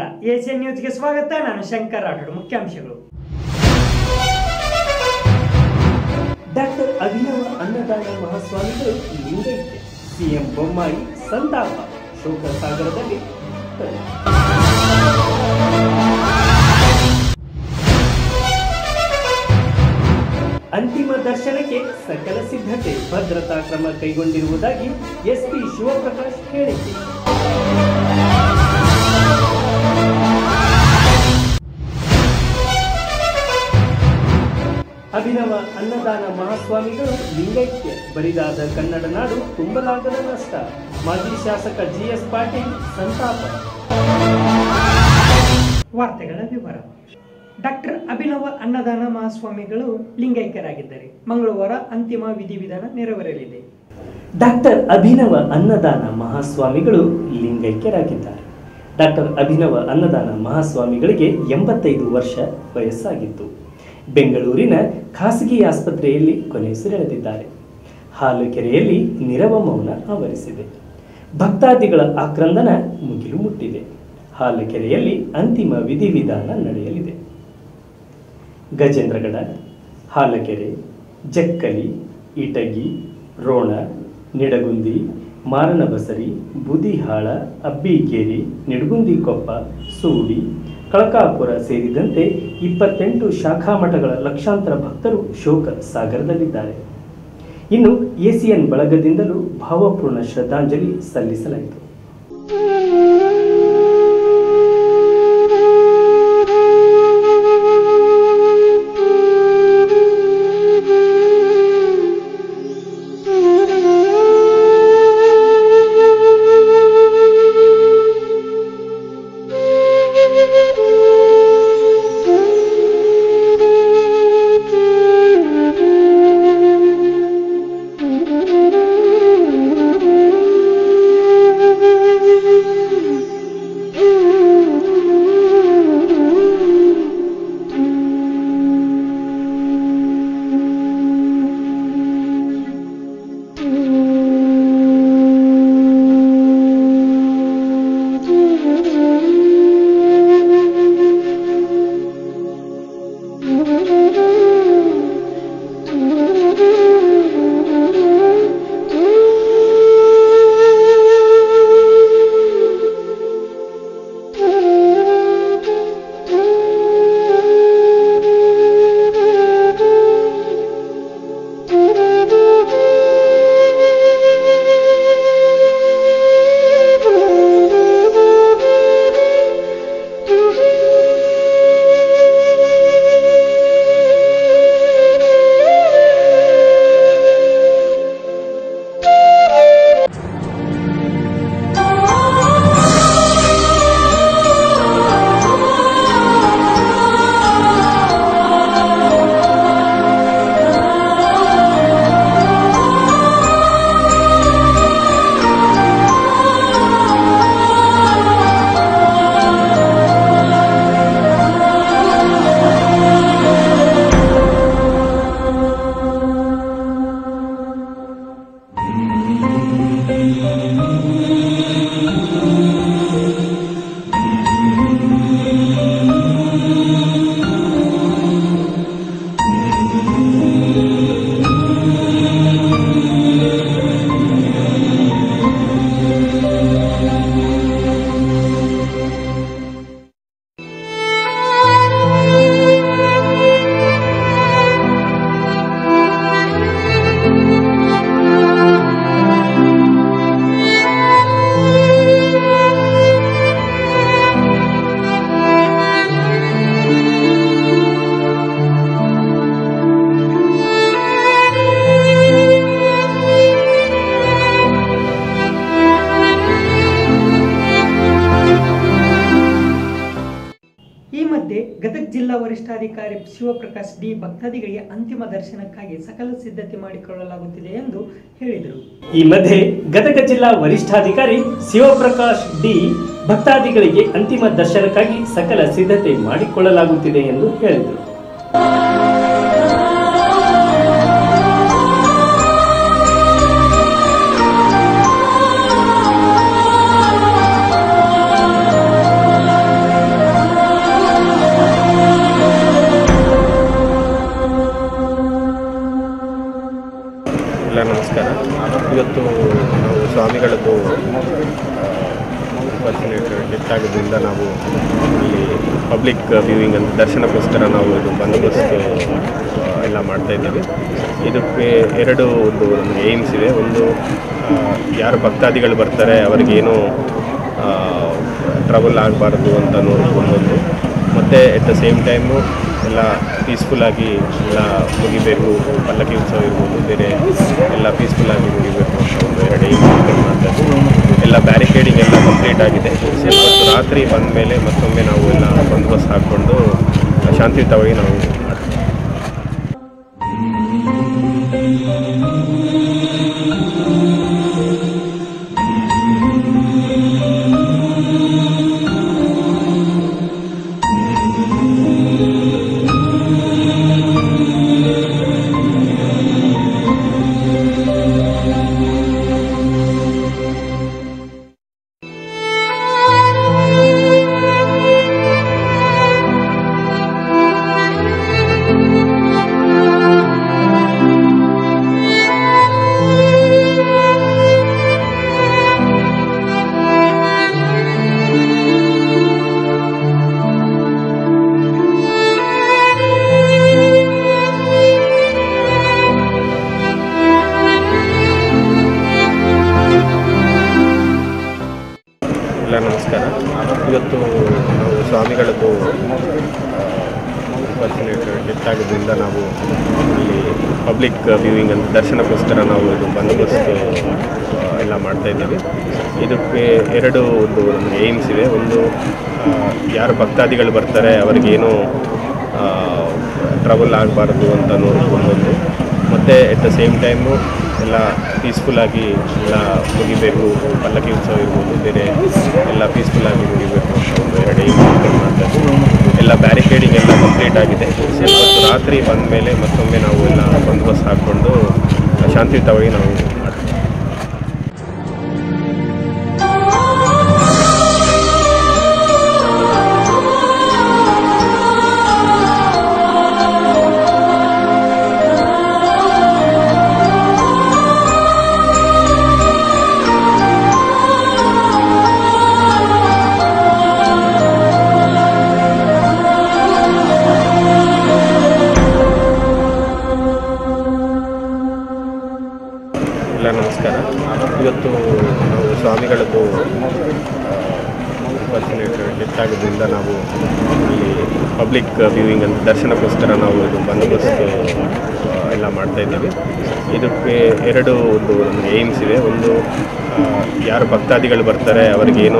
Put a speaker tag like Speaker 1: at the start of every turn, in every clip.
Speaker 1: Asian ನ್ಯೂಸ್ಗೆ ಸ್ವಾಗತ ನಾನು ಶಂಕರ್ ರಾಠೋಡ್ ಮುಖ್ಯಾಂಶಗಳು
Speaker 2: ಡಾಕ್ಟರ್ ಅಭಿನವ ಅನ್ನದಾನ ಮಹಾಸ್ವಾಮಿಗಳು ಲಿಂಗೈಕ್ಯ ಸಿಎಂ ಬೊಮ್ಮಾಯಿ ಸಂತಾಪ ಶೋಕ ಸಾಗರದಲ್ಲಿ ಭಕ್ತರು. ಅಂತಿಮ ದರ್ಶನಕ್ಕೆ ಸಕಲ ಸಿದ್ಧತೆ ಭದ್ರತಾ ಕ್ರಮ ಕೈಗೊಂಡಿರುವುದಾಗಿ ಎಸ್ಪಿ ಶಿವಪ್ರಕಾಶ್ ಹೇಳಿಕೆ ಅಭಿನವ ಅನ್ನದಾನ ಮಹಾಸ್ವಾಮಿಗಳು ಲಿಂಗೈಕ್ಯ ಬರಿದಾದ ಕನ್ನಡ ನಾಡು ತುಂಬಲಾಗದ ನಷ್ಟ ಮಾಜಿ ಶಾಸಕ ಜಿಎಸ್ ಪಾಟೀಲ್ ಸಂತಾಪ
Speaker 1: ವಾರ್ತೆಗಳ ವಿವರ ಡಾಕ್ಟರ್ ಅಭಿನವ ಅನ್ನದಾನ ಮಹಾಸ್ವಾಮಿಗಳು ಲಿಂಗೈಕ್ಯರಾಗಿದ್ದಾರೆ ಮಂಗಳವಾರ ಅಂತಿಮ ವಿಧಿವಿಧಾನ ನೆರವೇರಲಿದೆ
Speaker 2: ಡಾಕ್ಟರ್ ಅಭಿನವ ಅನ್ನದಾನ ಮಹಾಸ್ವಾಮಿಗಳು ಲಿಂಗೈಕ್ಯರಾಗಿದ್ದಾರೆ ಡಾಕ್ಟರ್ ಅಭಿನವ ಅನ್ನದಾನ ಮಹಾಸ್ವಾಮಿಗಳಿಗೆ ಎಂಬತ್ತೈದು ವರ್ಷ ವಯಸ್ಸಾಗಿತ್ತು ಬೆಂಗಳೂರಿನ ಖಾಸಗಿ ಆಸ್ಪತ್ರೆಯಲ್ಲಿ ಕೊನೆಯುಸಿರೆಳೆದಿದ್ದಾರೆ ಹಾಲುಕೆರೆಯಲ್ಲಿ ನಿರವ ಮೌನ ಆವರಿಸಿದೆ ಭಕ್ತಾದಿಗಳ ಆಕ್ರಂದನ ಮುಗಿಲು ಮುಟ್ಟಿದೆ ಹಾಲುಕೆರೆಯಲ್ಲಿ ಅಂತಿಮ ವಿಧಿವಿಧಾನ ನಡೆಯಲಿದೆ ಗಜೇಂದ್ರಗಡ ಹಾಲಕೆರೆ ಜಕ್ಕಲಿ ಇಟಗಿ ರೋಣ ನಿಡಗುಂದಿ ಮಾರನಬಸರಿ ಬುದಿಹಾಳ ಅಬ್ಬಿಗೇರಿ ನಿಡಗುಂದಿಕೊಪ್ಪ ಸೂಡಿ ಕಳಕಾಪುರ ಸೇರಿದಂತೆ ಇಪ್ಪತ್ತೆಂಟು ಶಾಖಾ ಮಠಗಳ ಲಕ್ಷಾಂತರ ಭಕ್ತರು ಶೋಕ ಸಾಗರದಲ್ಲಿದ್ದಾರೆ ಇನ್ನು ಎಸಿಎನ್ ಬಳಗದಿಂದಲೂ ಭಾವಪೂರ್ಣ ಶ್ರದ್ಧಾಂಜಲಿ ಸಲ್ಲಿಸಲಾಯಿತು
Speaker 1: ಈ ಮಧ್ಯೆ ಗದಗ ಜಿಲ್ಲಾ ವರಿಷ್ಠಾಧಿಕಾರಿ ಶಿವಪ್ರಕಾಶ್ ಡಿ ಭಕ್ತಾದಿಗಳಿಗೆ ಅಂತಿಮ ದರ್ಶನಕ್ಕಾಗಿ ಸಕಲ ಸಿದ್ಧತೆ ಮಾಡಿಕೊಳ್ಳಲಾಗುತ್ತಿದೆ ಎಂದು ಹೇಳಿದರು
Speaker 2: ಈ ಮಧ್ಯೆ ಗದಗ ಜಿಲ್ಲಾ ವರಿಷ್ಠಾಧಿಕಾರಿ ಶಿವಪ್ರಕಾಶ್ ಡಿ ಭಕ್ತಾದಿಗಳಿಗೆ ಅಂತಿಮ ದರ್ಶನಕ್ಕಾಗಿ ಸಕಲ ಸಿದ್ಧತೆ ಮಾಡಿಕೊಳ್ಳಲಾಗುತ್ತಿದೆ ಎಂದು ಹೇಳಿದರು
Speaker 3: ಆ ಇಲ್ಲಿ ಪಬ್ಲಿಕ್ ವ್ಯೂವಿಂಗ್ ಅಂತ ದರ್ಶನಕ್ಕೋಸ್ಕರ ನಾವು ಇದು ಬಂದೋಬಸ್ತ್ ಆ, ಎಲ್ಲ ಮಾಡ್ತಾ ಇದ್ದೀವಿ ಇದಕ್ಕೆ ಎರಡು ಒಂದು ನಮಗೆ ಏಮ್ಸ್ ಇದೆ ಒಂದು ಆ, ಯಾರು ಭಕ್ತಾದಿಗಳು ಬರ್ತಾರೆ ಅವರಿಗೇನು ಟ್ರಬಲ್ ಆಗಬಾರ್ದು ಅಂತ ನೋಡೋದು ಒಂದೊಂದು ಮತ್ತು ಎಟ್ ದ ಸೇಮ್ ಟೈಮು ಎಲ್ಲ ಪೀಸ್ಫುಲ್ಲಾಗಿ ಎಲ್ಲ ಮುಗಿಬೇಕು ಪಲ್ಲಕ್ಕಿ ಉತ್ಸವ ಇರ್ಬೋದು ಬೇರೆ ಎಲ್ಲ ಪೀಸ್ಫುಲ್ಲಾಗಿ ಮುಗಿಬೇಕು ಅಂತ ಒಂದು ಎರಡು ಏಮ್ ಮಾಡ್ತಾ ಇದ್ದೀವಿ ಎಲ್ಲ ಬ್ಯಾರಿಕೇಡಿಂಗ್ ಎಲ್ಲ ಕಂಪ್ಲೀಟ್ ಆಗಿದೆ ಸೊ ಇವತ್ತು ರಾತ್ರಿ ಬಂದ ಮೇಲೆ ಮತ್ತೊಮ್ಮೆ ನಾವು ಎಲ್ಲ ಬಂದೋಬಸ್ತ್ ಹಾಕ್ಕೊಂಡು ಶಾಂತಿಯುತವಾಗಿ ನಾವು ಮಾಡ್ತೀವಿ ಎಲ್ಲ ನಮಸ್ಕಾರ ಇವತ್ತು ನಾವು ಸ್ವಾಮಿಗಳದ್ದು ಅನ್ಫಾರ್ಚುನೇಟ್ ಡೆತ್ ಆಗೋದ್ರಿಂದ ನಾವು ಇಲ್ಲಿ ಪಬ್ಲಿಕ್ ವ್ಯೂವಿಂಗ್ ಅಂತ ದರ್ಶನಕ್ಕೋಸ್ಕರ ನಾವು ಇದು ಬಂದೋಬಸ್ತ್ ಆ, ಎಲ್ಲ ಮಾಡ್ತಾ ಇದ್ದೀವಿ ಇದಕ್ಕೆ ಎರಡು ಒಂದು ನಮಗೆ ಏಮ್ಸ್ ಇದೆ ಒಂದು ಆ, ಯಾರು ಭಕ್ತಾದಿಗಳು ಬರ್ತಾರೆ ಅವರಿಗೇನು ಟ್ರಬಲ್ ಆಗಬಾರ್ದು ಅಂತ ನೋಡೋದು ಒಂದೊಂದು ಮತ್ತು ಎಟ್ ದ ಸೇಮ್ ಟೈಮು ಎಲ್ಲ ಪೀಸ್ಫುಲ್ಲಾಗಿ ಎಲ್ಲ ಮುಗಿಬೇಕು ಪಲ್ಲಕ್ಕಿ ಉತ್ಸವ ಇರ್ಬೋದು ಬೇರೆ ಎಲ್ಲ ಪೀಸ್ಫುಲ್ಲಾಗಿ ಮುಗಿಬೇಕು ಅಂತ ಒಂದು ಎರಡು ಏಮ್ ಮಾಡ್ತಾ ಇದ್ದೀವಿ ಎಲ್ಲ ಬ್ಯಾರಿಕೇಡಿಂಗ್ ಎಲ್ಲ ಕಂಪ್ಲೀಟ್ ಆಗಿದೆ ಸೊ ಇವತ್ತು ರಾತ್ರಿ ಬಂದ ಮೇಲೆ ಮತ್ತೊಮ್ಮೆ ನಾವು ಎಲ್ಲ ಬಂದೋಬಸ್ತ್ ಹಾಕ್ಕೊಂಡು ಶಾಂತಿಯುತವಾಗಿ ನಾವು ಮಾಡ್ತೀವಿ ಎಲ್ಲ ನಮಸ್ಕಾರ ಇವತ್ತು ನಾವು ಸ್ವಾಮಿಗಳದ್ದು ಅನ್ಫಾರ್ಚುನೇಟ್ ಡೆತ್ ಆಗೋದ್ರಿಂದ ನಾವು ಇಲ್ಲಿ ಪಬ್ಲಿಕ್ ವ್ಯೂವಿಂಗ್ ಅಂತ ದರ್ಶನಕ್ಕೋಸ್ಕರ ನಾವು ಇದು ಬಂದೋಬಸ್ತ್ ಆ, ಎಲ್ಲ ಮಾಡ್ತಾ ಇದ್ದೀವಿ ಇದಕ್ಕೆ ಎರಡು ಒಂದು ನಮಗೆ ಏಮ್ಸ್ ಇದೆ ಒಂದು ಆ, ಯಾರು ಭಕ್ತಾದಿಗಳು ಬರ್ತಾರೆ ಅವರಿಗೇನು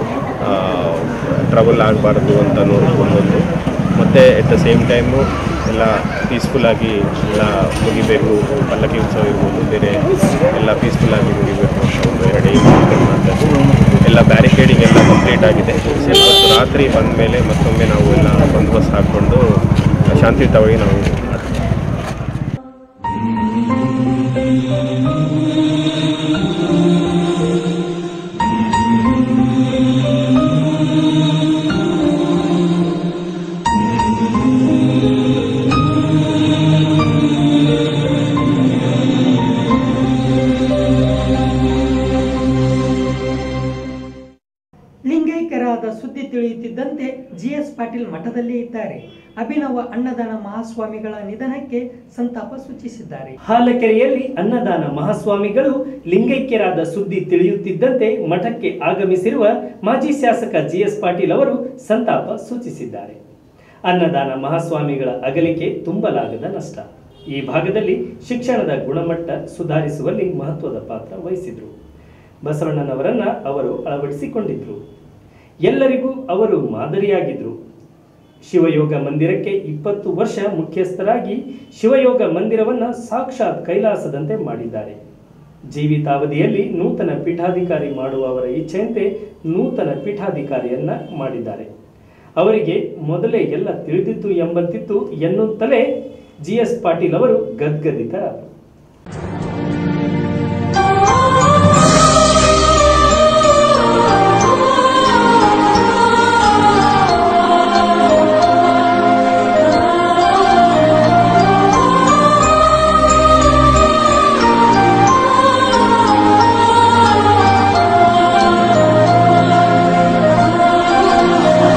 Speaker 3: ಟ್ರಬಲ್ ಆಗಬಾರ್ದು ಅಂತ ನೋಡೋದು ಒಂದೊಂದು ಮತ್ತು ಎಟ್ ದ ಸೇಮ್ ಟೈಮು ಎಲ್ಲ ಪೀಸ್ಫುಲ್ಲಾಗಿ ಎಲ್ಲ ಮುಗಿಬೇಕು ಪಲ್ಲಕ್ಕಿ ಉತ್ಸವ ಇರ್ಬೋದು ಬೇರೆ ಎಲ್ಲ ಪೀಸ್ಫುಲ್ಲಾಗಿ ಮುಗಿಬೇಕು ಅಂತ ಒಂದು ಎರಡು ಏಮ್ ಮಾಡ್ತಾ ಇದ್ದೀವಿ ಎಲ್ಲ ಬ್ಯಾರಿಕೇಡಿಂಗ್ ಎಲ್ಲ ಕಂಪ್ಲೀಟ್ ಆಗಿದೆ ಸೊ ಇವತ್ತು ರಾತ್ರಿ ಬಂದ ಮೇಲೆ ಮತ್ತೊಮ್ಮೆ ನಾವು ಎಲ್ಲ ಬಂದೋಬಸ್ತ್ ಹಾಕ್ಕೊಂಡು ಶಾಂತಿಯುತವಾಗಿ ನಾವು ಮಾಡ್ತೀವಿ
Speaker 1: ಲಿಂಗೈಕ್ಯರಾದ ಸುದ್ದಿ ತಿಳಿಯುತ್ತಿದ್ದಂತೆ ಜಿಎಸ್ ಪಾಟೀಲ್ ಮಠದಲ್ಲೇ ಇದ್ದಾರೆ ಅಭಿನವ ಅನ್ನದಾನ ಮಹಾಸ್ವಾಮಿಗಳ ನಿಧನಕ್ಕೆ ಸಂತಾಪ ಸೂಚಿಸಿದ್ದಾರೆ
Speaker 2: ಹಾಲಕೆರೆಯಲ್ಲಿ ಅನ್ನದಾನ ಮಹಾಸ್ವಾಮಿಗಳು ಲಿಂಗೈಕ್ಯರಾದ ಸುದ್ದಿ ತಿಳಿಯುತ್ತಿದ್ದಂತೆ ಮಠಕ್ಕೆ ಆಗಮಿಸಿರುವ ಮಾಜಿ ಶಾಸಕ ಜಿಎಸ್ ಪಾಟೀಲ್ ಅವರು ಸಂತಾಪ ಸೂಚಿಸಿದ್ದಾರೆ ಅನ್ನದಾನ ಮಹಾಸ್ವಾಮಿಗಳ ಅಗಲಿಕೆ ತುಂಬಲಾಗದ ನಷ್ಟ ಈ ಭಾಗದಲ್ಲಿ ಶಿಕ್ಷಣದ ಗುಣಮಟ್ಟ ಸುಧಾರಿಸುವಲ್ಲಿ ಮಹತ್ವದ ಪಾತ್ರ ವಹಿಸಿದ್ರು ಬಸವಣ್ಣನವರನ್ನ ಅವರು ಅಳವಡಿಸಿಕೊಂಡಿದ್ರು ಎಲ್ಲರಿಗೂ ಅವರು ಮಾದರಿಯಾಗಿದ್ರು ಶಿವಯೋಗ ಮಂದಿರಕ್ಕೆ ಇಪ್ಪತ್ತು ವರ್ಷ ಮುಖ್ಯಸ್ಥರಾಗಿ ಶಿವಯೋಗ ಮಂದಿರವನ್ನ ಸಾಕ್ಷಾತ್ ಕೈಲಾಸದಂತೆ ಮಾಡಿದ್ದಾರೆ ಜೀವಿತಾವಧಿಯಲ್ಲಿ ನೂತನ ಪೀಠಾಧಿಕಾರಿ ಮಾಡುವ ಅವರ ಇಚ್ಛೆಯಂತೆ ನೂತನ ಪೀಠಾಧಿಕಾರಿಯನ್ನ ಮಾಡಿದ್ದಾರೆ ಅವರಿಗೆ ಮೊದಲೇ ಎಲ್ಲ ತಿಳಿದಿತ್ತು ಎಂಬಂತಿತ್ತು ಎನ್ನುತ್ತಲೇ ಜಿ ಎಸ್ ಪಾಟೀಲ್ ಅವರು ಗದ್ಗದಿತರಾದರು
Speaker 4: ಆ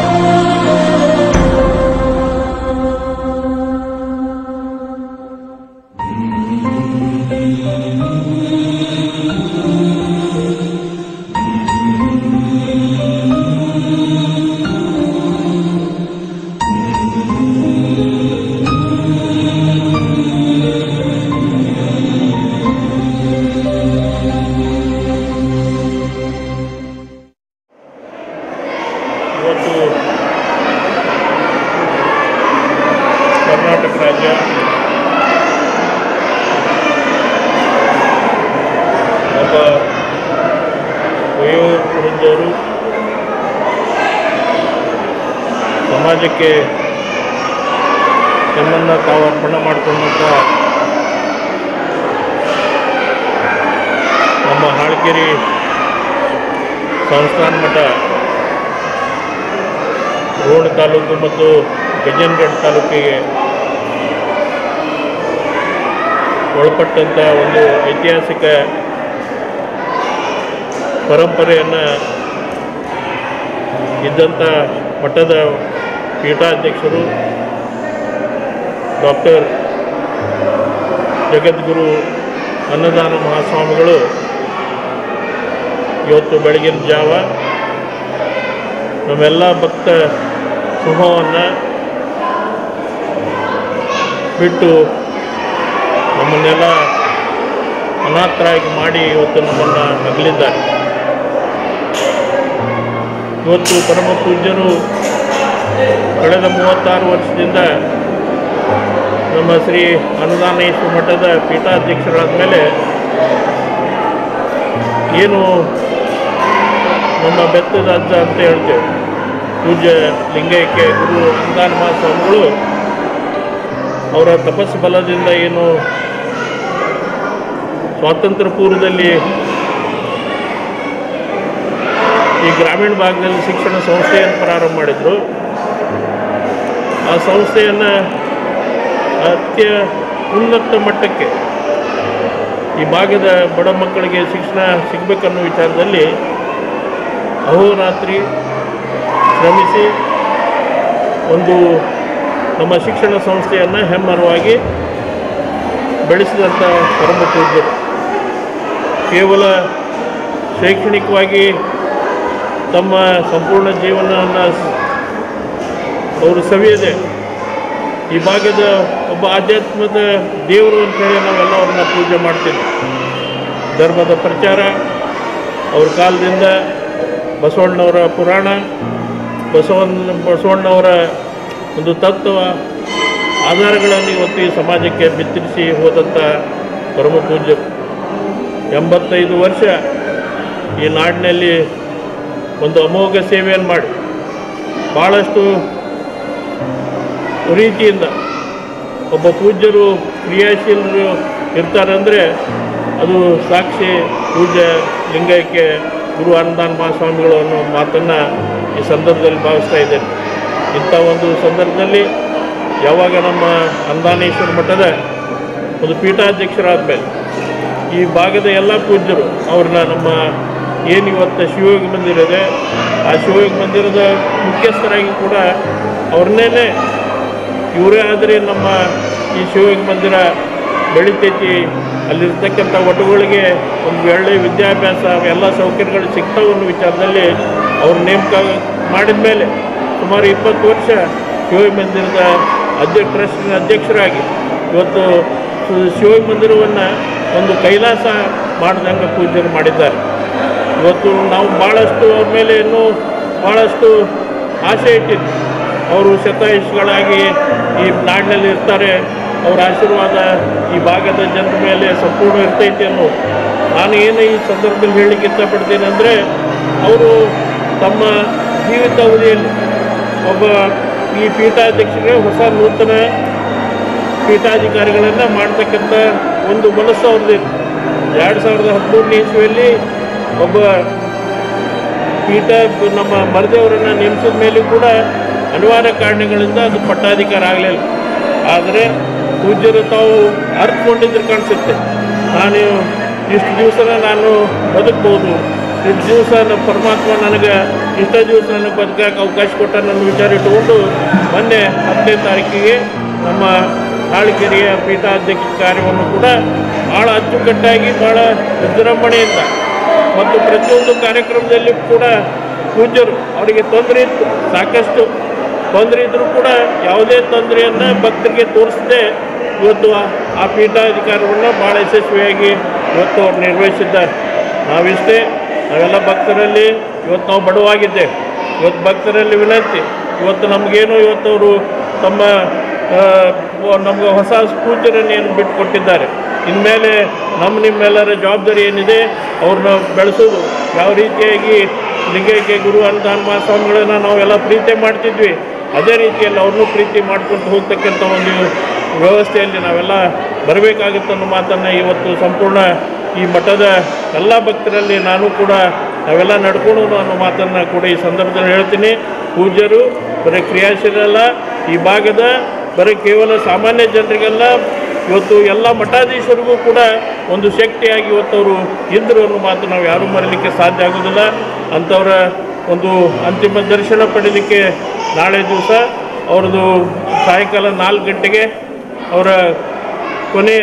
Speaker 4: ಕರ್ನಾಟಕ ರಾಜ್ಯ ಒಬ್ಬ ವಯೋವೃದ್ಧರು ಸಮಾಜಕ್ಕೆ ತಮ್ಮನ್ನು ತಾವು ಅರ್ಪಣೆ ಮಾಡಿಕೊಂಡಂಥ ನಮ್ಮ ಹಾಳಕೇರಿ ಸಂಸ್ಥಾನ ಮಠ ರೋಣ ತಾಲೂಕು ಮತ್ತು ಗಜನ್ಗಢ ತಾಲೂಕಿಗೆ ಒಳಪಟ್ಟಂಥ ಒಂದು ಐತಿಹಾಸಿಕ ಪರಂಪರೆಯನ್ನು ಇದ್ದಂಥ ಮಠದ ಪೀಠಾಧ್ಯಕ್ಷರು ಡಾಕ್ಟರ್ ಜಗದ್ಗುರು ಅನ್ನದಾನ ಮಹಾಸ್ವಾಮಿಗಳು ಇವತ್ತು ಬೆಳಗಿನ ಜಾವ ನಮ್ಮೆಲ್ಲ ಭಕ್ತ ಸಮೂಹವನ್ನು ಬಿಟ್ಟು ನಮ್ಮನ್ನೆಲ್ಲ ಅನಾಥರಾಗಿ ಮಾಡಿ ಇವತ್ತು ನಮ್ಮನ್ನು ಅಗಲಿದ್ದಾರೆ ಇವತ್ತು ಪರಮ ಪೂಜ್ಯರು ಕಳೆದ ಮೂವತ್ತಾರು ವರ್ಷದಿಂದ ನಮ್ಮ ಶ್ರೀ ಅನುದಾನೇಶ್ವರ ಮಠದ ಪೀಠಾಧ್ಯಕ್ಷರಾದ ಮೇಲೆ ಏನು ನಮ್ಮ ಬೆತ್ತದ ಅಜ್ಜ ಅಂತ ಹೇಳ್ತೇವೆ ಪೂಜ್ಯ ಲಿಂಗೈಕ್ಯ ಗುರು ಅನುದಾನ ಮಹಾಸ್ವಾಮಿಗಳು ಅವರ ತಪಸ್ಸು ಬಲದಿಂದ ಏನು ಸ್ವಾತಂತ್ರ್ಯ ಪೂರ್ವದಲ್ಲಿ ಈ ಗ್ರಾಮೀಣ ಭಾಗದಲ್ಲಿ ಶಿಕ್ಷಣ ಸಂಸ್ಥೆಯನ್ನು ಪ್ರಾರಂಭ ಮಾಡಿದರು ಆ ಸಂಸ್ಥೆಯನ್ನು ಅತ್ಯ ಉನ್ನತ ಮಟ್ಟಕ್ಕೆ ಈ ಭಾಗದ ಬಡ ಮಕ್ಕಳಿಗೆ ಶಿಕ್ಷಣ ಸಿಗಬೇಕನ್ನೋ ವಿಚಾರದಲ್ಲಿ ಅಹೋರಾತ್ರಿ ಶ್ರಮಿಸಿ ಒಂದು ನಮ್ಮ ಶಿಕ್ಷಣ ಸಂಸ್ಥೆಯನ್ನು ಹೆಮ್ಮರವಾಗಿ ಬೆಳೆಸಿದಂಥ ಪರಮ ಪೂಜ್ಯರು ಕೇವಲ ಶೈಕ್ಷಣಿಕವಾಗಿ ತಮ್ಮ ಸಂಪೂರ್ಣ ಜೀವನವನ್ನು ಅವರು ಸವಿಯದೆ ಈ ಭಾಗದ ಒಬ್ಬ ಆಧ್ಯಾತ್ಮದ ದೇವರು ಅಂತೇಳಿ ನಾವೆಲ್ಲ ಅವ್ರನ್ನ ಪೂಜೆ ಮಾಡ್ತೀವಿ ಧರ್ಮದ ಪ್ರಚಾರ ಅವ್ರ ಕಾಲದಿಂದ ಬಸವಣ್ಣವರ ಪುರಾಣ ಬಸವಣ್ಣ ಬಸವಣ್ಣವರ ಒಂದು ತತ್ವ ಆಧಾರಗಳನ್ನು ಇವತ್ತು ಈ ಸಮಾಜಕ್ಕೆ ಬಿತ್ತರಿಸಿ ಹೋದಂಥ ಪರಮ ಪೂಜ್ಯರು ಎಂಬತ್ತೈದು ವರ್ಷ ಈ ನಾಡಿನಲ್ಲಿ ಒಂದು ಅಮೋಘ ಸೇವೆಯನ್ನು ಮಾಡಿ ಭಾಳಷ್ಟು ರೀತಿಯಿಂದ ಒಬ್ಬ ಪೂಜ್ಯರು ಕ್ರಿಯಾಶೀಲರು ಇರ್ತಾರಂದರೆ ಅದು ಸಾಕ್ಷಿ ಪೂಜ್ಯ ಲಿಂಗೈಕ್ಯ ಗುರು ಅನುದಾನ ಮಹಾಸ್ವಾಮಿಗಳು ಅನ್ನೋ ಮಾತನ್ನು ಈ ಸಂದರ್ಭದಲ್ಲಿ ಭಾವಿಸ್ತಾ ಇದ್ದೇನೆ ಇಂಥ ಒಂದು ಸಂದರ್ಭದಲ್ಲಿ ಯಾವಾಗ ನಮ್ಮ ಅನುದಾನೇಶ್ವರ ಮಠದ ಒಂದು ಪೀಠಾಧ್ಯಕ್ಷರಾದ ಮೇಲೆ ಈ ಭಾಗದ ಎಲ್ಲ ಪೂಜ್ಯರು ಅವ್ರನ್ನ ನಮ್ಮ ಏನು ಇವತ್ತು ಶಿವಯೋಗಿ ಮಂದಿರ ಇದೆ ಆ ಶಿವಯೋಗಿ ಮಂದಿರದ ಮುಖ್ಯಸ್ಥರಾಗಿ ಕೂಡ ಅವ್ರನ್ನೇ ಇವರೇ ಆದರೆ ನಮ್ಮ ಈ ಶಿವಯೋಗಿ ಮಂದಿರ ಬೆಳಿತೈತಿ ಅಲ್ಲಿರ್ತಕ್ಕಂಥ ಒಟುಗಳಿಗೆ ಒಂದು ಒಳ್ಳೆಯ ವಿದ್ಯಾಭ್ಯಾಸ ಎಲ್ಲ ಸೌಕರ್ಯಗಳು ಸಿಗ್ತಾವೆ ಅನ್ನೋ ವಿಚಾರದಲ್ಲಿ ಅವ್ರ ನೇಮಕ ಮಾಡಿದ ಮೇಲೆ ಸುಮಾರು ಇಪ್ಪತ್ತು ವರ್ಷ ಶಿವಯೋಗಿ ಮಂದಿರದ ಅಧ್ಯಕ್ಷ ಟ್ರಸ್ಟಿನ ಅಧ್ಯಕ್ಷರಾಗಿ ಇವತ್ತು ಶಿ- ಶಿವಯೋಗಿ ಮಂದಿರವನ್ನು ಒಂದು ಕೈಲಾಸ ಮಾಡಿದಂಗೆ ಪೂಜೆರು ಮಾಡಿದ್ದಾರೆ ಇವತ್ತು ನಾವು ಭಾಳಷ್ಟು ಅವ್ರ ಮೇಲೆ ಇನ್ನೂ ಭಾಳಷ್ಟು ಆಸೆ ಇಟ್ಟಿದ್ವಿ ಅವರು ಶತಾಯುಷಿಗಳಾಗಿ ಈ ನಾಡಿನಲ್ಲಿ ಇರ್ತಾರೆ ಅವರ ಆಶೀರ್ವಾದ ಈ ಭಾಗದ ಜನರ ಮೇಲೆ ಸಂಪೂರ್ಣ ಇರ್ತೈತಿ ಅನ್ನೋ ನಾನು ಏನು ಈ ಸಂದರ್ಭದಲ್ಲಿ ಹೇಳಲಿಕ್ಕೆ ಇಷ್ಟಪಡ್ತೀನಿ ಅಂದರೆ ಅವರು ತಮ್ಮ ಜೀವಿತಾವಧಿಯಲ್ಲಿ ಒಬ್ಬ ಈ ಪೀಠಾಧ್ಯಕ್ಷರಿಗೆ ಹೊಸ ನೂತನ ಪೀಠಾಧಿಕಾರಿಗಳನ್ನು ಮಾಡ್ತಕ್ಕಂಥ ಒಂದು ಮನಸ್ಸು ಅವ್ರದ್ದಿತ್ತು ಎರಡು ಸಾವಿರದ ಹದಿಮೂರನೇ ಇಸ್ವಿಯಲ್ಲಿ ಒಬ್ಬ ಪೀಠ ನಮ್ಮ ಮರದೇವರನ್ನು ನೇಮಿಸಿದ ಮೇಲೂ ಕೂಡ ಅನಿವಾರ್ಯ ಕಾರಣಗಳಿಂದ ಅದು ಪಟ್ಟಾಧಿಕಾರ ಆಗಲಿಲ್ಲ ಆದರೆ ಪೂಜ್ಯರು ತಾವು ಅರ್ಥಕೊಂಡಿದ್ರೆ ಕಾಣಿಸುತ್ತೆ ನಾನು ಇಷ್ಟು ದಿವಸನ ನಾನು ಬದುಕ್ಬೋದು ಇಷ್ಟು ದಿವಸ ನಮ್ಮ ಪರಮಾತ್ಮ ನನಗೆ ಇಷ್ಟ ದಿವಸ ನನಗೆ ಬದುಕಕ್ಕೆ ಅವಕಾಶ ಕೊಟ್ಟ ನನ್ನ ವಿಚಾರ ಇಟ್ಟುಕೊಂಡು ಮೊನ್ನೆ ಹತ್ತನೇ ತಾರೀಕಿಗೆ ನಮ್ಮ ಹಾಳಿಕೆರೆಯ ಪೀಠಾಧ್ಯಕ್ಷ ಕಾರ್ಯವನ್ನು ಕೂಡ ಭಾಳ ಅಚ್ಚುಕಟ್ಟಾಗಿ ಭಾಳ ವಿಜೃಂಭಣೆಯಿಂದ ಮತ್ತು ಪ್ರತಿಯೊಂದು ಕಾರ್ಯಕ್ರಮದಲ್ಲಿ ಕೂಡ ಪೂಜ್ಯರು ಅವರಿಗೆ ತೊಂದರೆ ಇತ್ತು ಸಾಕಷ್ಟು ತೊಂದರೆ ಇದ್ದರೂ ಕೂಡ ಯಾವುದೇ ತೊಂದರೆಯನ್ನು ಭಕ್ತರಿಗೆ ತೋರಿಸದೆ ಇವತ್ತು ಆ- ಆ ಪೀಠಾಧಿಕಾರವನ್ನು ಭಾಳ ಯಶಸ್ವಿಯಾಗಿ ಇವತ್ತು ಅವ್ರು ನಿರ್ವಹಿಸಿದ್ದಾರೆ ನಾವಿಷ್ಟೇ ನಾವೆಲ್ಲ ಭಕ್ತರಲ್ಲಿ ಇವತ್ತು ನಾವು ಬಡವಾಗಿದ್ದೇವೆ ಇವತ್ತು ಭಕ್ತರಲ್ಲಿ ವಿನಂತಿ ಇವತ್ತು ನಮಗೇನು ಇವತ್ತು ಅವರು ತಮ್ಮ ಆ, ನಮಗೆ ಹೊಸ ಪೂಜ್ಯರನ್ನು ಏನು ಬಿಟ್ಟುಕೊಟ್ಟಿದ್ದಾರೆ ಇನ್ಮೇಲೆ ನಮ್ಮ ನಿಮ್ಮೆಲ್ಲರ ಜವಾಬ್ದಾರಿ ಏನಿದೆ ಅವ್ರನ್ನ ಬೆಳೆಸೋದು ಯಾವ ರೀತಿಯಾಗಿ ಲಿಂಗೈಕ್ಯ ಗುರು ಅನುದಾನ ಮಹಾಸ್ವಾಮಿಗಳನ್ನ ನಾವೆಲ್ಲ ಪ್ರೀತಿ ಮಾಡ್ತಿದ್ವಿ ಅದೇ ರೀತಿಯಲ್ಲಿ ಅವ್ರನ್ನೂ ಪ್ರೀತಿ ಮಾಡ್ಕೊಂಡು ಹೋಗ್ತಕ್ಕಂಥ ಒಂದು ವ್ಯವಸ್ಥೆಯಲ್ಲಿ ನಾವೆಲ್ಲ ಬರಬೇಕಾಗುತ್ತೆ ಅನ್ನೋ ಮಾತನ್ನು ಇವತ್ತು ಸಂಪೂರ್ಣ ಈ ಮಠದ ಎಲ್ಲ ಭಕ್ತರಲ್ಲಿ ನಾನು ಕೂಡ ನಾವೆಲ್ಲ ನಡ್ಕೊಳ್ಳೋಣ ಅನ್ನೋ ಮಾತನ್ನು ಕೂಡ ಈ ಸಂದರ್ಭದಲ್ಲಿ ಹೇಳ್ತೀನಿ ಪೂಜ್ಯರು ಬರೀ ಕ್ರಿಯಾಶೀಲರಲ್ಲ ಈ ಭಾಗದ ಬರೀ ಕೇವಲ ಸಾಮಾನ್ಯ ಜನರಿಗೆಲ್ಲ ಇವತ್ತು ಎಲ್ಲ ಮಠಾಧೀಶರಿಗೂ ಕೂಡ ಒಂದು ಶಕ್ತಿಯಾಗಿ ಇವತ್ತು ಅವರು ಇದ್ದರು ಅನ್ನೋ ಮಾತು ನಾವು ಯಾರೂ ಮರೀಲಿಕ್ಕೆ ಸಾಧ್ಯ ಆಗೋದಿಲ್ಲ ಅಂಥವರ ಒಂದು ಅಂತಿಮ ದರ್ಶನ ಪಡೀಲಿಕ್ಕೆ ನಾಳೆ ದಿವಸ ಅವ್ರದ್ದು ಸಾಯಂಕಾಲ ನಾಲ್ಕು ಗಂಟೆಗೆ ಅವರ ಕೊನೆಯ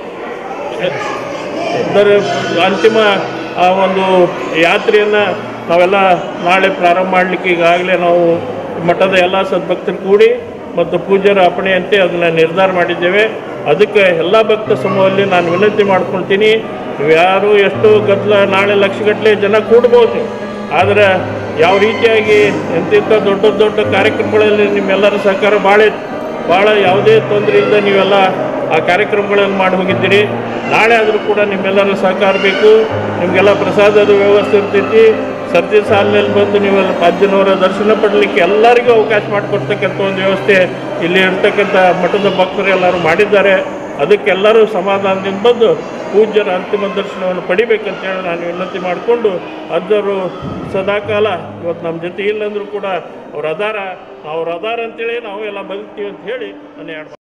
Speaker 4: ದರ ಅಂತಿಮ ಆ ಒಂದು ಯಾತ್ರೆಯನ್ನು ನಾವೆಲ್ಲ ನಾಳೆ ಪ್ರಾರಂಭ ಮಾಡಲಿಕ್ಕೆ ಈಗಾಗಲೇ ನಾವು ಮಠದ ಎಲ್ಲ ಸದ್ಭಕ್ತರು ಕೂಡಿ ಮತ್ತು ಪೂಜ್ಯರ ಅಪ್ಪಣೆಯಂತೆ ಅದನ್ನು ನಿರ್ಧಾರ ಮಾಡಿದ್ದೇವೆ ಅದಕ್ಕೆ ಎಲ್ಲ ಭಕ್ತ ಸಮೂಹದಲ್ಲಿ ನಾನು ವಿನಂತಿ ಮಾಡ್ಕೊಳ್ತೀನಿ ನೀವು ಯಾರು ಎಷ್ಟು ಗದ್ದಲ ನಾಳೆ ಲಕ್ಷಗಟ್ಟಲೆ ಜನ ಕೂಡ್ಬೋದು ಆದರೆ ಯಾವ ರೀತಿಯಾಗಿ ಎಂತೆಂಥ ದೊಡ್ಡ ದೊಡ್ಡ ಕಾರ್ಯಕ್ರಮಗಳಲ್ಲಿ ನಿಮ್ಮೆಲ್ಲರ ಸಹಕಾರ ಭಾಳ ಭಾಳ ಯಾವುದೇ ತೊಂದರೆ ಇಲ್ಲದೆ ನೀವೆಲ್ಲ ಆ ಕಾರ್ಯಕ್ರಮಗಳನ್ನು ಮಾಡಿ ಹೋಗಿದ್ದೀರಿ ನಾಳೆ ಆದರೂ ಕೂಡ ನಿಮ್ಮೆಲ್ಲರ ಸಹಕಾರ ಬೇಕು ನಿಮಗೆಲ್ಲ ಪ್ರಸಾದದ ವ್ಯವಸ್ಥೆ ಇರ್ತೈತಿ ಸರ್ತಿ ಸಾಲಿನಲ್ಲಿ ಬಂದು ನೀವೆಲ್ಲ ಅಜ್ಜನವರ ದರ್ಶನ ಪಡಲಿಕ್ಕೆ ಎಲ್ಲರಿಗೂ ಅವಕಾಶ ಮಾಡಿಕೊಡ್ತಕ್ಕಂಥ ಒಂದು ವ್ಯವಸ್ಥೆ ಇಲ್ಲಿ ಇರ್ತಕ್ಕಂಥ ಮಠದ ಭಕ್ತರು ಎಲ್ಲರೂ ಮಾಡಿದ್ದಾರೆ ಅದಕ್ಕೆಲ್ಲರೂ ಸಮಾಧಾನದಿಂದ ಬಂದು ಪೂಜ್ಯರ ಅಂತಿಮ ದರ್ಶನವನ್ನು ಪಡಿಬೇಕಂತೇಳಿ ನಾನು ವಿನಂತಿ ಮಾಡಿಕೊಂಡು ಅಜ್ಜರು ಸದಾಕಾಲ ಇವತ್ತು ನಮ್ಮ ಜೊತೆ ಇಲ್ಲಂದ್ರೂ ಕೂಡ ಅವ್ರ ಅದಾರ ಅವ್ರ ಅದಾರ ಅಂತೇಳಿ ನಾವು ಎಲ್ಲ ಬದುಕ್ತೀವಿ ಅಂತ ಹೇಳಿ ನಾನು ಎರಡು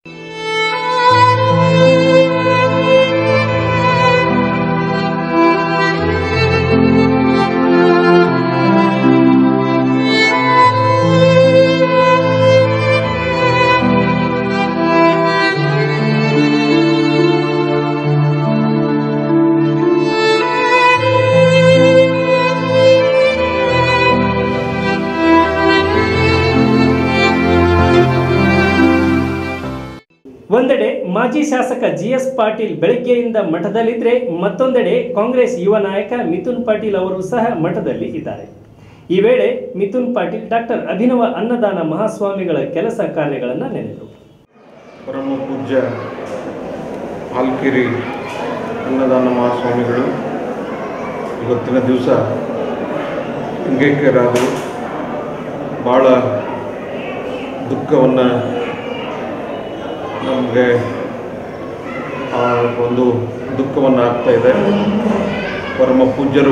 Speaker 2: ಒಂದೆಡೆ ಮಾಜಿ ಶಾಸಕ ಜಿಎಸ್ ಪಾಟೀಲ್ ಬೆಳಗ್ಗೆಯಿಂದ ಮಠದಲ್ಲಿದ್ರೆ ಮತ್ತೊಂದೆಡೆ ಕಾಂಗ್ರೆಸ್ ಯುವ ನಾಯಕ ಮಿಥುನ್ ಪಾಟೀಲ್ ಅವರು ಸಹ ಮಠದಲ್ಲಿ ಇದ್ದಾರೆ ಈ ವೇಳೆ ಮಿಥುನ್ ಪಾಟೀಲ್ ಡಾಕ್ಟರ್ ಅಭಿನವ ಅನ್ನದಾನ ಮಹಾಸ್ವಾಮಿಗಳ ಕೆಲಸ ಕಾರ್ಯಗಳನ್ನು ನೆನೆದರು
Speaker 5: ಪರಮ ಪೂಜ್ಯ ಆಲ್ಕಿರಿ ಅನ್ನದಾನ ಮಹಾಸ್ವಾಮಿಗಳು ಇವತ್ತಿನ ದಿವಸ ಲಿಂಗೈಕ್ಯರಾದರು ಭಾಳ ದುಃಖವನ್ನು ನಮಗೆ ಆ ಒಂದು ದುಃಖವನ್ನು ಆಗ್ತಾ ಇದೆ ಪರಮ ಪೂಜ್ಯರು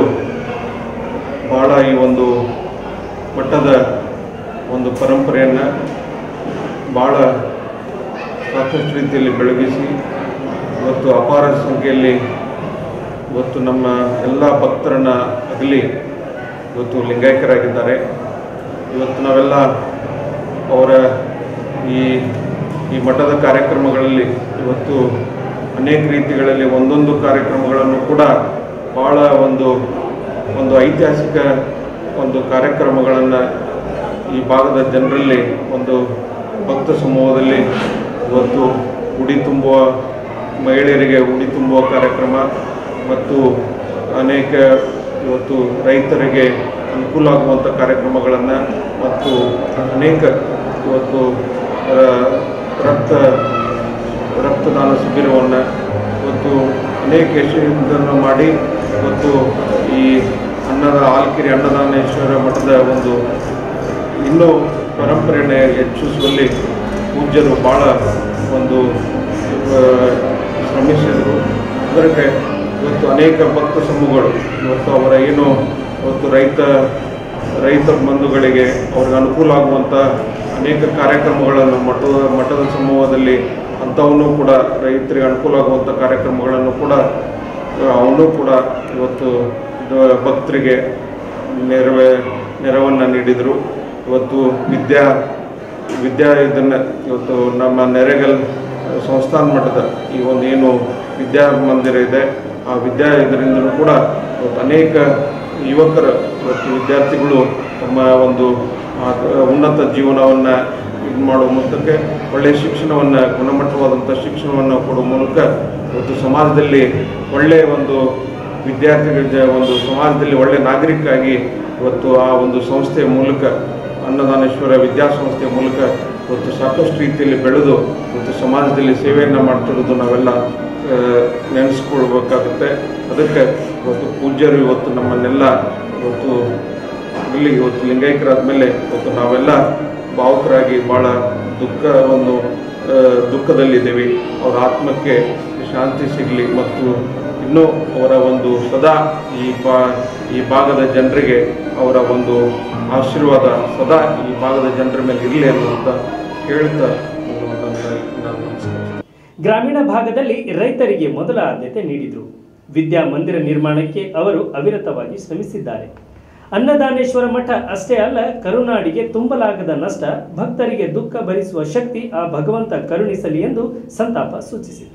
Speaker 5: ಭಾಳ ಈ ಒಂದು ಮಟ್ಟದ ಒಂದು ಪರಂಪರೆಯನ್ನು ಭಾಳ ಸಾಕಷ್ಟು ರೀತಿಯಲ್ಲಿ ಬೆಳಗಿಸಿ ಇವತ್ತು ಅಪಾರ ಸಂಖ್ಯೆಯಲ್ಲಿ ಇವತ್ತು ನಮ್ಮ ಎಲ್ಲ ಭಕ್ತರನ್ನ ಅಗಲಿ ಇವತ್ತು ಲಿಂಗಾಯಕರಾಗಿದ್ದಾರೆ ಇವತ್ತು ನಾವೆಲ್ಲ ಅವರ ಈ ಈ ಮಠದ ಕಾರ್ಯಕ್ರಮಗಳಲ್ಲಿ ಇವತ್ತು ಅನೇಕ ರೀತಿಗಳಲ್ಲಿ ಒಂದೊಂದು ಕಾರ್ಯಕ್ರಮಗಳನ್ನು ಕೂಡ ಭಾಳ ಒಂದು ಒಂದು ಐತಿಹಾಸಿಕ ಒಂದು ಕಾರ್ಯಕ್ರಮಗಳನ್ನು ಈ ಭಾಗದ ಜನರಲ್ಲಿ ಒಂದು ಭಕ್ತ ಸಮೂಹದಲ್ಲಿ ಇವತ್ತು ಉಡಿ ತುಂಬುವ ಮಹಿಳೆಯರಿಗೆ ಉಡಿ ತುಂಬುವ ಕಾರ್ಯಕ್ರಮ ಮತ್ತು ಅನೇಕ ಇವತ್ತು ರೈತರಿಗೆ ಅನುಕೂಲ ಆಗುವಂಥ ಕಾರ್ಯಕ್ರಮಗಳನ್ನು ಮತ್ತು ಅನೇಕ ಇವತ್ತು ಆ, ರಕ್ತ ರಕ್ತದಾನ ಶಿಬಿರವನ್ನು ಇವತ್ತು ಅನೇಕ ಯಶಸ್ಸನ್ನು ಮಾಡಿ ಇವತ್ತು ಈ ಅನ್ನದ ಆಲ್ಕಿರಿ ಅನ್ನದಾನೇಶ್ವರ ಮಠದ ಒಂದು ಇನ್ನೂ ಪರಂಪರೆಯನ್ನು ಹೆಚ್ಚಿಸುವಲ್ಲಿ ಪೂಜ್ಯರು ಭಾಳ ಒಂದು ಆ, ಶ್ರಮಿಸಿದರು ಅದಕ್ಕೆ ಇವತ್ತು ಅನೇಕ ಭಕ್ತ ಸಮೂಹಗಳು ಇವತ್ತು ಅವರ ಏನು ಇವತ್ತು ರೈತ ರೈತ ಬಂಧುಗಳಿಗೆ ಅವ್ರಿಗೆ ಅನುಕೂಲ ಆಗುವಂಥ ಅನೇಕ ಕಾರ್ಯಕ್ರಮಗಳನ್ನು ಮಠದ ಮಠದ ಸಮೂಹದಲ್ಲಿ ಅಂಥವನ್ನು ಕೂಡ ರೈತರಿಗೆ ಅನುಕೂಲ ಆಗುವಂಥ ಕಾರ್ಯಕ್ರಮಗಳನ್ನು ಕೂಡ ಅವನು ಕೂಡ ಇವತ್ತು ಇದು ಭಕ್ತರಿಗೆ ನೆರವೇ ನೆರವನ್ನು ನೀಡಿದರು ಇವತ್ತು ವಿದ್ಯಾ ವಿದ್ಯಾ ಇದನ್ನು ಇವತ್ತು ನಮ್ಮ ನೆರೆಗಲ್ ಸಂಸ್ಥಾನ ಮಟ್ಟದ ಈ ಒಂದು ಏನು ವಿದ್ಯಾ ಮಂದಿರ ಇದೆ ಆ ವಿದ್ಯಾ ಇದರಿಂದಲೂ ಕೂಡ ಇವತ್ತು ಅನೇಕ ಯುವಕರು ಇವತ್ತು ವಿದ್ಯಾರ್ಥಿಗಳು ತಮ್ಮ ಒಂದು ಆ, ಉನ್ನತ ಜೀವನವನ್ನು ಇದು ಮಾಡುವ ಮೂಲಕಕ್ಕೆ ಒಳ್ಳೆಯ ಶಿಕ್ಷಣವನ್ನು ಗುಣಮಟ್ಟವಾದಂಥ ಶಿಕ್ಷಣವನ್ನು ಕೊಡುವ ಮೂಲಕ ಇವತ್ತು ಸಮಾಜದಲ್ಲಿ ಒಳ್ಳೆಯ ಒಂದು ವಿದ್ಯಾರ್ಥಿಗಳ ಒಂದು ಸಮಾಜದಲ್ಲಿ ಒಳ್ಳೆಯ ನಾಗರಿಕಾಗಿ ಇವತ್ತು ಆ ಒಂದು ಸಂಸ್ಥೆಯ ಮೂಲಕ ಅನ್ನದಾನೇಶ್ವರ ವಿದ್ಯಾಸಂಸ್ಥೆಯ ಮೂಲಕ ಇವತ್ತು ಸಾಕಷ್ಟು ರೀತಿಯಲ್ಲಿ ಬೆಳೆದು ಇವತ್ತು ಸಮಾಜದಲ್ಲಿ ಸೇವೆಯನ್ನು ಮಾಡ್ತಿರೋದು ನಾವೆಲ್ಲ ಆ, ನೆನೆಸ್ಕೊಳ್ಬೇಕಾಗುತ್ತೆ ಅದಕ್ಕೆ ಇವತ್ತು ಪೂಜ್ಯರು ಇವತ್ತು ನಮ್ಮನ್ನೆಲ್ಲ ಇವತ್ತು ಇಲ್ಲಿ ಇವತ್ತು ಲಿಂಗೈಕ್ಯರಾದ ಮೇಲೆ ಇವತ್ತು ನಾವೆಲ್ಲ ಭಾವುಕರಾಗಿ ಭಾಳ ದುಃಖ ಒಂದು ಆ, ದುಃಖದಲ್ಲಿದ್ದೀವಿ ಅವರ ಆತ್ಮಕ್ಕೆ ಶಾಂತಿ ಸಿಗಲಿ ಮತ್ತು ಇನ್ನೂ ಅವರ ಒಂದು ಸದಾ ಈ ಬಾ ಈ ಭಾಗದ ಜನರಿಗೆ ಅವರ ಒಂದು ಆಶೀರ್ವಾದ ಸದಾ ಈ ಭಾಗದ ಜನರ ಮೇಲೆ ಇರಲಿ ಅನ್ನುವಂಥ ಹೇಳ್ತಾ ನನ್ನ ನಾನು ನಮಸ್ಕಾರ
Speaker 2: ಗ್ರಾಮೀಣ ಭಾಗದಲ್ಲಿ ರೈತರಿಗೆ ಮೊದಲ ಆದ್ಯತೆ ನೀಡಿದರು ವಿದ್ಯಾ ಮಂದಿರ ನಿರ್ಮಾಣಕ್ಕೆ ಅವರು ಅವಿರತವಾಗಿ ಶ್ರಮಿಸಿದ್ದಾರೆ ಅನ್ನದಾನೇಶ್ವರ ಮಠ ಅಷ್ಟೇ ಅಲ್ಲ ಕರುನಾಡಿಗೆ ತುಂಬಲಾಗದ ನಷ್ಟ ಭಕ್ತರಿಗೆ ದುಃಖ ಭರಿಸುವ ಶಕ್ತಿ ಆ ಭಗವಂತ ಕರುಣಿಸಲಿ ಎಂದು ಸಂತಾಪ ಸೂಚಿಸಿದರು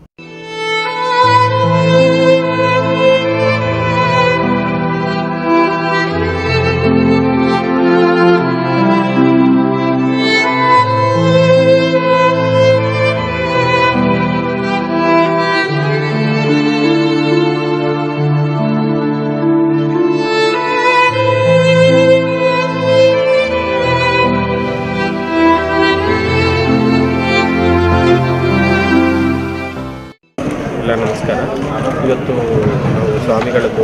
Speaker 3: ಎಲ್ಲ ನಮಸ್ಕಾರ ಇವತ್ತು ನಾವು ಸ್ವಾಮಿಗಳದ್ದು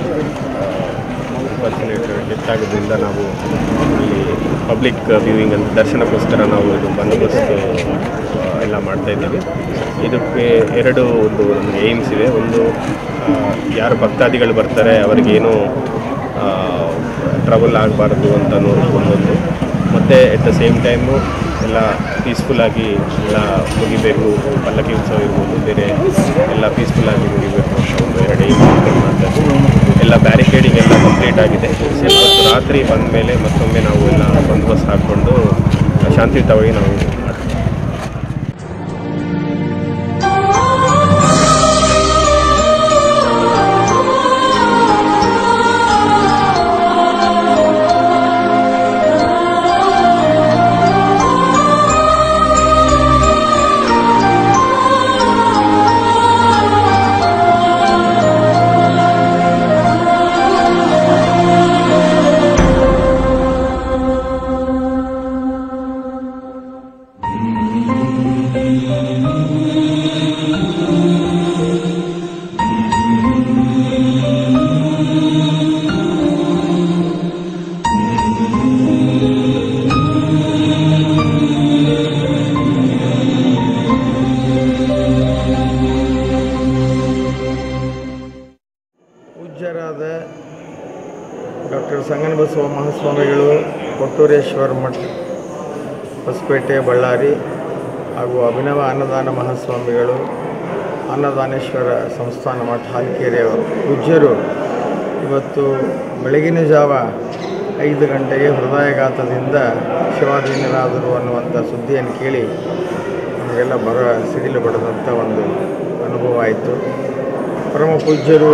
Speaker 3: ಪರ್ಸನೇಟ್ ಡೆತ್ ಆಗೋದ್ರಿಂದ ನಾವು ಇಲ್ಲಿ ಪಬ್ಲಿಕ್ ವ್ಯೂವಿಂಗ್ ಅಂತ ದರ್ಶನಕ್ಕೋಸ್ಕರ ನಾವು ಇದು ಬಂದೋಬಸ್ತ್ ಆ, ಎಲ್ಲ ಮಾಡ್ತಾ ಇದ್ದೀವಿ ಇದಕ್ಕೆ ಎರಡು ಒಂದು ನಮಗೆ ಏಮ್ಸ್ ಇದೆ ಒಂದು ಆ, ಯಾರು ಭಕ್ತಾದಿಗಳು ಬರ್ತಾರೆ ಅವರಿಗೇನು ಟ್ರಬಲ್ ಆಗಬಾರ್ದು ಅಂತ ನೋಡ್ಕೊಂಡೊಂದು ಮತ್ತು ಎಟ್ ದ ಸೇಮ್ ಟೈಮು ಎಲ್ಲ ಪೀಸ್ಫುಲ್ಲಾಗಿ ಎಲ್ಲ ಮುಗಿಬೇಕು ಪಲ್ಲಕ್ಕಿ ಉತ್ಸವ ಇರ್ಬೋದು ಬೇರೆ ಎಲ್ಲ ಪೀಸ್ಫುಲ್ಲಾಗಿ ಮುಗಿಬೇಕು ಅಂತ ಒಂದು ಎರಡು ಏಮ್ ಮಾಡ್ತಾ ಇದ್ದೀವಿ ಎಲ್ಲ ಬ್ಯಾರಿಕೇಡಿಂಗ್ ಎಲ್ಲ ಕಂಪ್ಲೀಟ್ ಆಗಿದೆ ಇವತ್ತು ರಾತ್ರಿ ಬಂದ ಮೇಲೆ ಮತ್ತೊಮ್ಮೆ ನಾವು ಎಲ್ಲ ಬಂದೋಬಸ್ತ್ ಹಾಕ್ಕೊಂಡು ಶಾಂತಿಯುತವಾಗಿ ನಾವು ಮಾಡ್ತೀವಿ
Speaker 6: ಪೂಜ್ಯರಾದ ಡಾಕ್ಟರ್ ಸಂಗನಬಸವ ಮಹಾಸ್ವಾಮಿಗಳು ಕೊಟ್ಟೂರೇಶ್ವರ ಮಠ ಹೊಸಪೇಟೆ ಬಳ್ಳಾರಿ ಹಾಗೂ ಅಭಿನವ ಅನ್ನದಾನ ಮಹಾಸ್ವಾಮಿಗಳು ಅನ್ನದಾನೇಶ್ವರ ಸಂಸ್ಥಾನ ಮಠ ಹಾಲ್ಕೆರೆಯವರು ಪೂಜ್ಯರು ಇವತ್ತು ಬೆಳಗಿನ ಜಾವ ಐದು ಗಂಟೆಗೆ ಹೃದಯಘಾತದಿಂದ ಶಿವಾಧೀನರಾದರು ಅನ್ನುವಂಥ ಸುದ್ದಿಯನ್ನು ಕೇಳಿ ನಮಗೆಲ್ಲ ಬರ ಸಿಡಿಲು ಬಡದಂಥ ಒಂದು ಅನುಭವ ಆಯಿತು ಪರಮ ಪೂಜ್ಯರು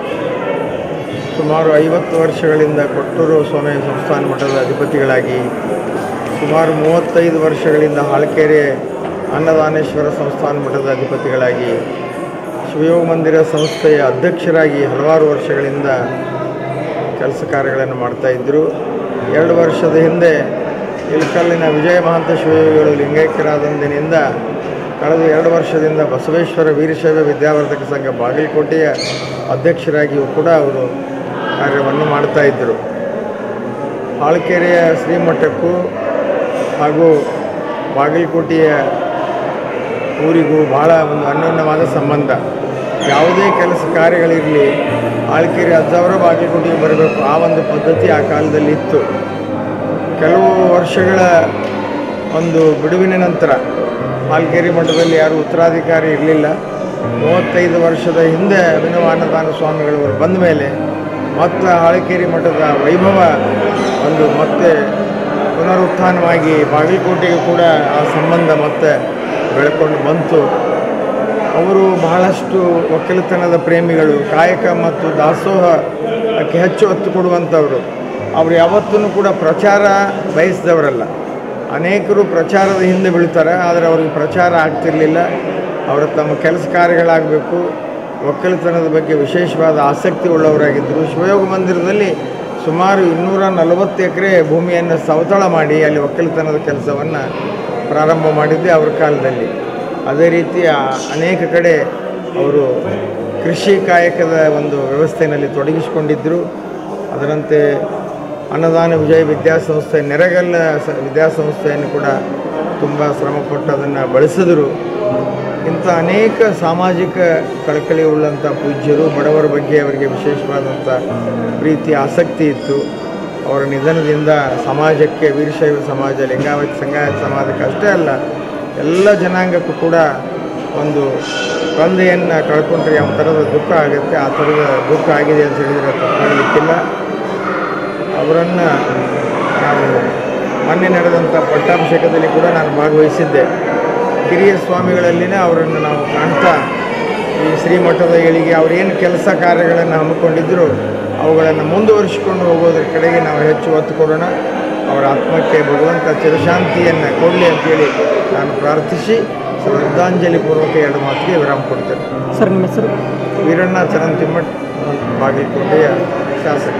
Speaker 6: ಸುಮಾರು ಐವತ್ತು ವರ್ಷಗಳಿಂದ ಕೊಟ್ಟೂರು ಸ್ವಾಮಿ ಸಂಸ್ಥಾನ ಮಠದ ಅಧಿಪತಿಗಳಾಗಿ ಸುಮಾರು ಮೂವತ್ತೈದು ವರ್ಷಗಳಿಂದ ಹಾಳ್ಕೆರೆ ಅನ್ನದಾನೇಶ್ವರ ಸಂಸ್ಥಾನ ಮಠದ ಅಧಿಪತಿಗಳಾಗಿ ಶಿವಯೋಗ ಮಂದಿರ ಸಂಸ್ಥೆಯ ಅಧ್ಯಕ್ಷರಾಗಿ ಹಲವಾರು ವರ್ಷಗಳಿಂದ ಕೆಲಸ ಕಾರ್ಯಗಳನ್ನು ಮಾಡ್ತಾ ಇದ್ದರು ಎರಡು ವರ್ಷದ ಹಿಂದೆ ಇಳಕಲ್ಲಿನ ವಿಜಯ ಮಹಾಂತ ಶಿವಯೋಗಿಗಳು ಲಿಂಗೈಕ್ಯರಾದಂದಿನಿಂದ ಕಳೆದ ಎರಡು ವರ್ಷದಿಂದ ಬಸವೇಶ್ವರ ವೀರಶೈವ ವಿದ್ಯಾವರ್ಧಕ ಸಂಘ ಬಾಗಲಕೋಟೆಯ ಅಧ್ಯಕ್ಷರಾಗಿಯೂ ಕೂಡ ಅವರು ಕಾರ್ಯವನ್ನು ಮಾಡ್ತಾ ಇದ್ದರು ಹಾಳ್ಕೆರೆಯ ಶ್ರೀಮಠಕ್ಕೂ ಹಾಗೂ ಬಾಗಲಕೋಟೆಯ ಊರಿಗೂ ಬಹಳ ಒಂದು ಅನ್ಯೋನ್ಯವಾದ ಸಂಬಂಧ ಯಾವುದೇ ಕೆಲಸ ಕಾರ್ಯಗಳಿರಲಿ ಆಳ್ಕೆರೆ ಅಜ್ಜವರ ಬಾಗಲಕೋಟೆಗೆ ಬರಬೇಕು ಆ ಒಂದು ಪದ್ಧತಿ ಆ ಕಾಲದಲ್ಲಿ ಇತ್ತು ಕೆಲವು ವರ್ಷಗಳ ಒಂದು ಬಿಡುವಿನ ನಂತರ ಹಾಲ್ಕೆರೆ ಮಠದಲ್ಲಿ ಯಾರು ಉತ್ತರಾಧಿಕಾರಿ ಇರಲಿಲ್ಲ ಮೂವತ್ತೈದು ವರ್ಷದ ಹಿಂದೆ ಅಭಿನವ ಅನ್ನದಾನ ಸ್ವಾಮಿಗಳವರು ಬಂದ ಮೇಲೆ ಮತ್ತೆ ಹಾಳಕೇರಿ ಮಠದ ವೈಭವ ಒಂದು ಮತ್ತೆ ಪುನರುತ್ಥಾನವಾಗಿ ಬಾಗಲಕೋಟೆಗೆ ಕೂಡ ಆ ಸಂಬಂಧ ಮತ್ತೆ ಬೆಳ್ಕೊಂಡು ಬಂತು ಅವರು ಬಹಳಷ್ಟು ಒಕ್ಕಲತನದ ಪ್ರೇಮಿಗಳು ಕಾಯಕ ಮತ್ತು ದಾಸೋಹಕ್ಕೆ ಹೆಚ್ಚು ಒತ್ತು ಕೊಡುವಂಥವರು ಅವರು ಯಾವತ್ತೂ ಕೂಡ ಪ್ರಚಾರ ಬಯಸಿದವರಲ್ಲ ಅನೇಕರು ಪ್ರಚಾರದ ಹಿಂದೆ ಬೀಳ್ತಾರೆ ಆದರೆ ಅವ್ರಿಗೆ ಪ್ರಚಾರ ಆಗ್ತಿರಲಿಲ್ಲ ಅವರ ತಮ್ಮ ಕೆಲಸ ಕಾರ್ಯಗಳಾಗಬೇಕು ಒಕ್ಕಲತನದ ಬಗ್ಗೆ ವಿಶೇಷವಾದ ಆಸಕ್ತಿ ಉಳ್ಳವರಾಗಿದ್ದರು ಶಿವಯೋಗ ಮಂದಿರದಲ್ಲಿ ಸುಮಾರು ಇನ್ನೂರ ನಲವತ್ತು ಎಕರೆ ಭೂಮಿಯನ್ನು ಸವತಳ ಮಾಡಿ ಅಲ್ಲಿ ಒಕ್ಕಲತನದ ಕೆಲಸವನ್ನು ಪ್ರಾರಂಭ ಮಾಡಿದ್ದೆ ಅವ್ರ ಕಾಲದಲ್ಲಿ ಅದೇ ರೀತಿ ಆ- ಅನೇಕ ಕಡೆ ಅವರು ಕೃಷಿ ಕಾಯಕದ ಒಂದು ವ್ಯವಸ್ಥೆಯಲ್ಲಿ ತೊಡಗಿಸಿಕೊಂಡಿದ್ದರು ಅದರಂತೆ ಅನ್ನದಾನ ವಿಜಯ ವಿದ್ಯಾಸಂಸ್ಥೆ ನೆರೆಗಲ್ಲ ಸ ವಿದ್ಯಾಸಂಸ್ಥೆಯನ್ನು ಕೂಡ ತುಂಬ ಶ್ರಮಪಟ್ಟು ಅದನ್ನು ಬಳಸಿದರು ಇಂಥ ಅನೇಕ ಸಾಮಾಜಿಕ ಕಳಕಳಿ ಉಳ್ಳಂಥ ಪೂಜ್ಯರು ಬಡವರ ಬಗ್ಗೆ ಅವರಿಗೆ ವಿಶೇಷವಾದಂಥ ಪ್ರೀತಿ ಆಸಕ್ತಿ ಇತ್ತು ಅವರ ನಿಧನದಿಂದ ಸಮಾಜಕ್ಕೆ ವೀರಶೈವ ಸಮಾಜ ಲಿಂಗಾಯತ ಸಂಗಾಯತ ಸಮಾಜಕ್ಕೆ ಅಷ್ಟೇ ಅಲ್ಲ ಎಲ್ಲ ಜನಾಂಗಕ್ಕೂ ಕೂಡ ಒಂದು ತಂದೆಯನ್ನು ಕಳ್ಕೊಂಡ್ರೆ ಯಾವ ಥರದ ದುಃಖ ಆಗುತ್ತೆ ಆ ಥರದ ದುಃಖ ಆಗಿದೆ ಅಂತ ಹೇಳಿದರೆ ತಪ್ಪಾಗಲಿಕ್ಕಿಲ್ಲ ಅವರನ್ನು ನಾವು ಮೊನ್ನೆ ನಡೆದಂಥ ಪಟ್ಟಾಭಿಷೇಕದಲ್ಲಿ ಕೂಡ ನಾನು ಭಾಗವಹಿಸಿದ್ದೆ ಹಿರಿಯ ಸ್ವಾಮಿಗಳಲ್ಲಿನೇ ಅವರನ್ನು ನಾವು ಕಾಣ್ತಾ ಈ ಶ್ರೀಮಠದ ಏಳಿಗೆ ಅವರೇನು ಕೆಲಸ ಕಾರ್ಯಗಳನ್ನು ಹಮ್ಮಿಕೊಂಡಿದ್ದರು ಅವುಗಳನ್ನು ಮುಂದುವರಿಸಿಕೊಂಡು ಹೋಗೋದ್ರ ಕಡೆಗೆ ನಾವು ಹೆಚ್ಚು ಒತ್ತು ಕೊಡೋಣ ಅವರ ಆತ್ಮಕ್ಕೆ ಭಗವಂತ ಚಿರಶಾಂತಿಯನ್ನು ಕೊಡಲಿ ಅಂತೇಳಿ ನಾನು ಪ್ರಾರ್ಥಿಸಿ ಶ್ರದ್ಧಾಂಜಲಿ ಪೂರ್ವಕ ಎರಡು ಮಾತಿಗೆ ವಿರಾಮ ಕೊಡ್ತೇನೆ
Speaker 1: ಸರ್ ನಿಮ್ಮ ಹೆಸರು
Speaker 6: ವೀರಣ್ಣ ಚರಣ್ ತಿಮ್ಮಟ್ ಬಾಗಲಕೋಟೆಯ ಶಾಸಕ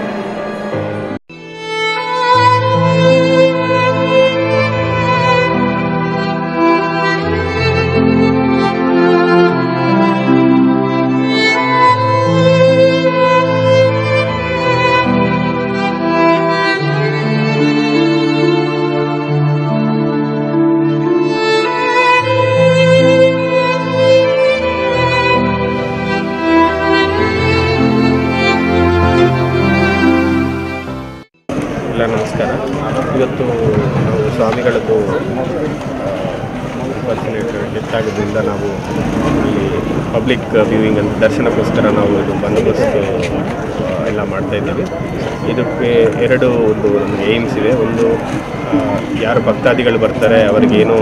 Speaker 3: ಎಲ್ಲ ನಮಸ್ಕಾರ ಇವತ್ತು ನಾವು ಸ್ವಾಮಿಗಳದ್ದು ಪರ್ಸನೇಟ್ ಡೆತ್ ಆಗೋದ್ರಿಂದ ನಾವು ಇಲ್ಲಿ ಪಬ್ಲಿಕ್ ವ್ಯೂವಿಂಗ್ ಅಂತ ದರ್ಶನಕ್ಕೋಸ್ಕರ ನಾವು ಇದು ಬಂದೋಬಸ್ತ್ ಆ, ಎಲ್ಲ ಮಾಡ್ತಾ ಇದ್ದೀವಿ ಇದಕ್ಕೆ ಎರಡು ಒಂದು ನಮಗೆ ಏಮ್ಸ್ ಇದೆ ಒಂದು ಆ, ಯಾರು ಭಕ್ತಾದಿಗಳು ಬರ್ತಾರೆ ಅವರಿಗೇನು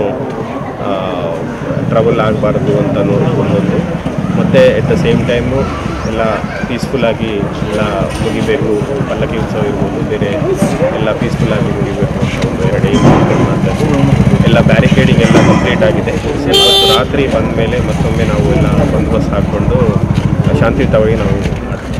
Speaker 3: ಟ್ರಬಲ್ ಆಗಬಾರ್ದು ಅಂತ ನೋಡ್ಕೊಂಡೊಂದು ಮತ್ತು ಎಟ್ ದ ಸೇಮ್ ಟೈಮು ಎಲ್ಲ ಪೀಸ್ಫುಲ್ಲಾಗಿ ಎಲ್ಲ ಮುಗಿಬೇಕು ಪಲ್ಲಕ್ಕಿ ಉತ್ಸವ ಇರ್ಬೋದು ಬೇರೆ ಎಲ್ಲ ಪೀಸ್ಫುಲ್ಲಾಗಿ ಮುಗಿಬೇಕು ಅಂತ ಒಂದು ಎರಡು ಏಮ್ ಮಾಡ್ತಾ ಇದ್ದೀವಿ. ಎಲ್ಲ ಬ್ಯಾರಿಕೇಡಿಂಗ್ ಎಲ್ಲ ಕಂಪ್ಲೀಟ್ ಆಗಿದೆ ಇವತ್ತು ರಾತ್ರಿ ಬಂದ ಮೇಲೆ ಮತ್ತೊಮ್ಮೆ ನಾವು ಎಲ್ಲ ಬಂದೋಬಸ್ತ್ ಹಾಕ್ಕೊಂಡು ಶಾಂತಿಯುತವಾಗಿ ನಾವು ಮಾಡ್ತೀವಿ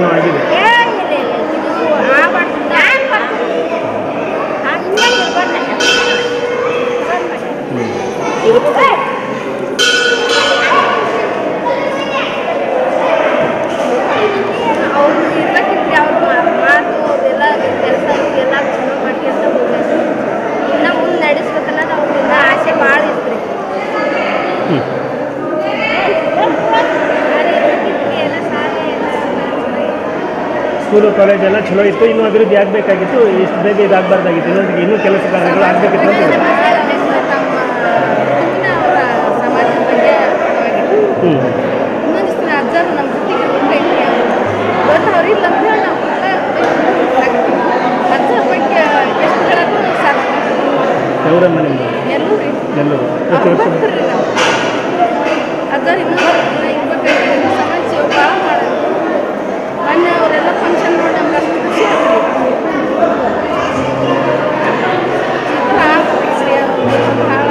Speaker 2: ಏನೋ ಆಗಿದೆ
Speaker 7: ಅವ್ರು ಇರ್ಬೇಕಿತ್ರಿ ಅವ್ರ ಮಾತು ಅದೆಲ್ಲ ಕೆಲಸ ಎಲ್ಲ ಚಲೋ ಮಾಡ್ಕೊಂತ ಹೋಗ್ಬೇಕು ಇನ್ನ ಮುಂದೆ ನಡೆಸ್ಬೇಕಲ್ಲ ಅವ್ರಿಂದ ಆಸೆ ಭಾಳ ಇತ್ರಿ ಎಲ್ಲ ಶಾಲೆ ಎಲ್ಲ
Speaker 2: ಸ್ಕೂಲು ಕಾಲೇಜ್ ಎಲ್ಲ ಚಲೋ ಇತ್ತು ಇನ್ನೂ ಅಭಿವೃದ್ಧಿ ಆಗಬೇಕಾಗಿತ್ತು ಇಷ್ಟು ಬೇಗ ಇದಾಗಬಾರ್ದಾಗಿತ್ತು ಇನ್ನೊಂದಿಗೆ ಇನ್ನೂ ಕೆಲಸ ಕಾರ್ಯಗಳು ಆಗಬೇಕಿತ್ತು ಅಂತ ಇದೆ.
Speaker 7: ಸಮಾಜದ ಬಗ್ಗೆ
Speaker 2: ಹ್ಞೂ
Speaker 7: ಇನ್ನೊಂದಿಷ್ಟು ಅಜ್ಜರು ನಮ್ಮ ಜೊತೆಗೆ ಇರ್ಬೇಕ್ರಿ ಅವ್ರು ಇವತ್ತು ಅವ್ರಿಲ್ಲ ಅಂತ ಹೇಳಿ ನಾವು ಅಜ್ಜರ ಬಗ್ಗೆ ಎಷ್ಟು ಹೇಳಕ್ಕೂ ಸಾಕು
Speaker 2: ಯಾವ್ರಮ್ಮ ನಿಮ್ಮದು
Speaker 7: ಎಲ್ಲೂ ರೀ
Speaker 2: ಎಲ್ಲರೂ
Speaker 7: ಅವ್ರು ಬರ್ತಾರ್ರಿ ನಾವು ಅಜ್ಜರು ಇನ್ನೂ ಇರ್ಬೇಕಾಗಿ ಸಮಾಜ ಸೇವೆ ಭಾಳ ಮಾಡೋದು ಮೊನ್ನೆ ಅವರೆಲ್ಲ ಫಂಕ್ಷನ್ ನೋಡಿ ನಮ್ಗೆ ಅಷ್ಟು ಖುಷಿ ಆಯ್ತು ಆಗ್ಬೇಕ್ರಿ ಅವ್ರು ಭಾಳ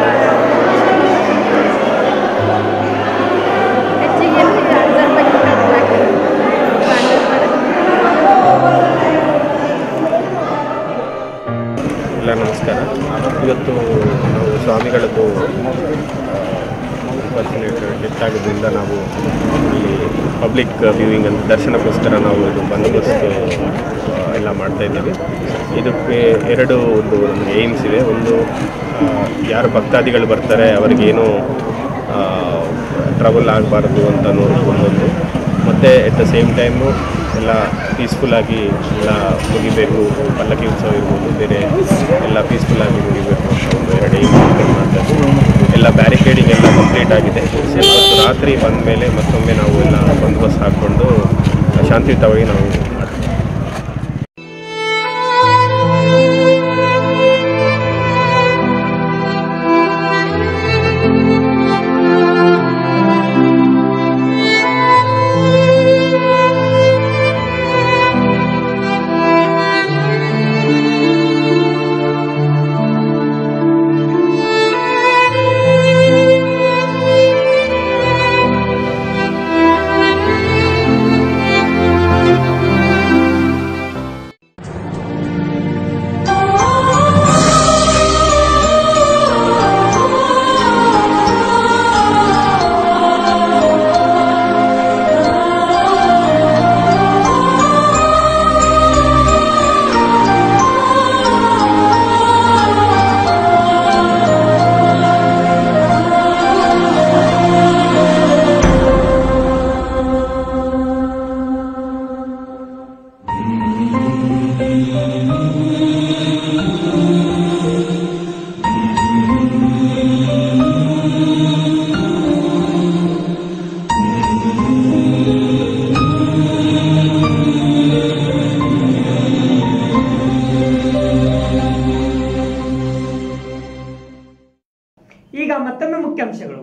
Speaker 7: ಹೆಚ್ಚಿಗೆ ಎಲ್ಲಿ ಅಜ್ಜರ ಬಗ್ಗೆ ಹೇಳ್ಬೇಕು
Speaker 3: ಎಲ್ಲ ನಮಸ್ಕಾರ ಇವತ್ತು ನಾವು ಸ್ವಾಮಿಗಳದ್ದು ಪರ್ಸನೇಟ್ ಡೆತ್ ಆಗೋದ್ರಿಂದ ನಾವು ಇಲ್ಲಿ ಪಬ್ಲಿಕ್ ವ್ಯೂವಿಂಗ್ ಅಂತ ದರ್ಶನಕ್ಕೋಸ್ಕರ ನಾವು ಇದು ಬಂದೋಬಸ್ತ್ ಆ, ಎಲ್ಲ ಮಾಡ್ತಾ ಇದ್ದೀವಿ ಇದಕ್ಕೆ ಎರಡು ಒಂದು ನಮಗೆ ಏಮ್ಸ್ ಇದೆ ಒಂದು ಆ, ಯಾರು ಭಕ್ತಾದಿಗಳು ಬರ್ತಾರೆ ಅವರಿಗೇನು ಟ್ರಬಲ್ ಆಗಬಾರ್ದು ಅಂತ ನೋಡ್ಕೊಂಡೊಂದು ಮತ್ತು ಎಟ್ ದ ಸೇಮ್ ಟೈಮು ಎಲ್ಲ ಪೀಸ್ಫುಲ್ಲಾಗಿ ಎಲ್ಲ ಮುಗಿಬೇಕು ಪಲ್ಲಕ್ಕಿ ಉತ್ಸವ ಇರ್ಬೋದು ಬೇರೆ ಎಲ್ಲ ಪೀಸ್ಫುಲ್ಲಾಗಿ ಮುಗಿಬೇಕು ಅಂತ ಒಂದು ಎರಡು ಏಮ್ ಮಾಡ್ತಾ ಇದ್ದೀವಿ ಎಲ್ಲ ಬ್ಯಾರಿಕೇಡಿಂಗ್ ಎಲ್ಲ ಕಂಪ್ಲೀಟ್ ಆಗಿದೆ ಇವತ್ತು ರಾತ್ರಿ ಬಂದ ಮೇಲೆ ಮತ್ತೊಮ್ಮೆ ನಾವು ಎಲ್ಲ ಬಂದೋಬಸ್ತ್ ಹಾಕ್ಕೊಂಡು ಶಾಂತಿಯುತವಾಗಿ ನಾವು ಮಾಡ್ತೀವಿ
Speaker 1: ಈಗ ಮತ್ತೊಮ್ಮೆ ಮುಖ್ಯಾಂಶಗಳು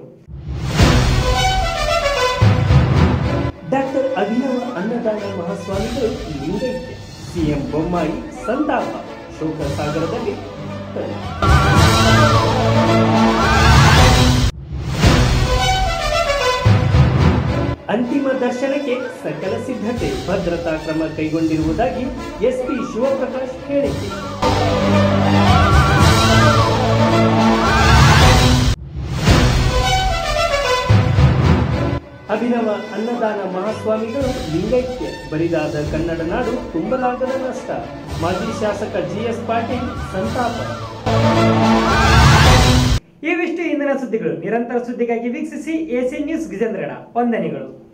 Speaker 2: ಡಾಕ್ಟರ್ ಅಭಿನವ ಅನ್ನದಾನ ಮಹಾಸ್ವಾಮಿಗಳು ಲಿಂಗೈಕ್ಯ ಸಿಎಂ ಬೊಮ್ಮಾಯಿ ಸಂತಾಪ ಶೋಕ ಸಾಗರದಲ್ಲಿ ಕಳೆ. ಅಂತಿಮ ದರ್ಶನಕ್ಕೆ ಸಕಲ ಸಿದ್ಧತೆ ಭದ್ರತಾ ಕ್ರಮ ಕೈಗೊಂಡಿರುವುದಾಗಿ ಎಸ್ಪಿ ಶಿವಪ್ರಕಾಶ್ ಹೇಳಿಕೆ ಅಭಿನವ ಅನ್ನದಾನ ಮಹಾಸ್ವಾಮಿಗಳು ಲಿಂಗೈಕ್ಯ ಬರಿದಾದ ಕನ್ನಡ ನಾಡು ತುಂಬಲಾಗದ ನಷ್ಟ ಮಾಜಿ ಶಾಸಕ ಜಿಎಸ್ ಪಾಟೀಲ್ ಸಂತಾಪ
Speaker 1: ಇವಿಷ್ಟು ಇಂದಿನ ಸುದ್ದಿಗಳು ನಿರಂತರ ಸುದ್ದಿಗಾಗಿ ವೀಕ್ಷಿಸಿ ಎಸಿ ನ್ಯೂಸ್ ಗಿಜೇಂದ್ರಣ ವಂದನೆಗಳು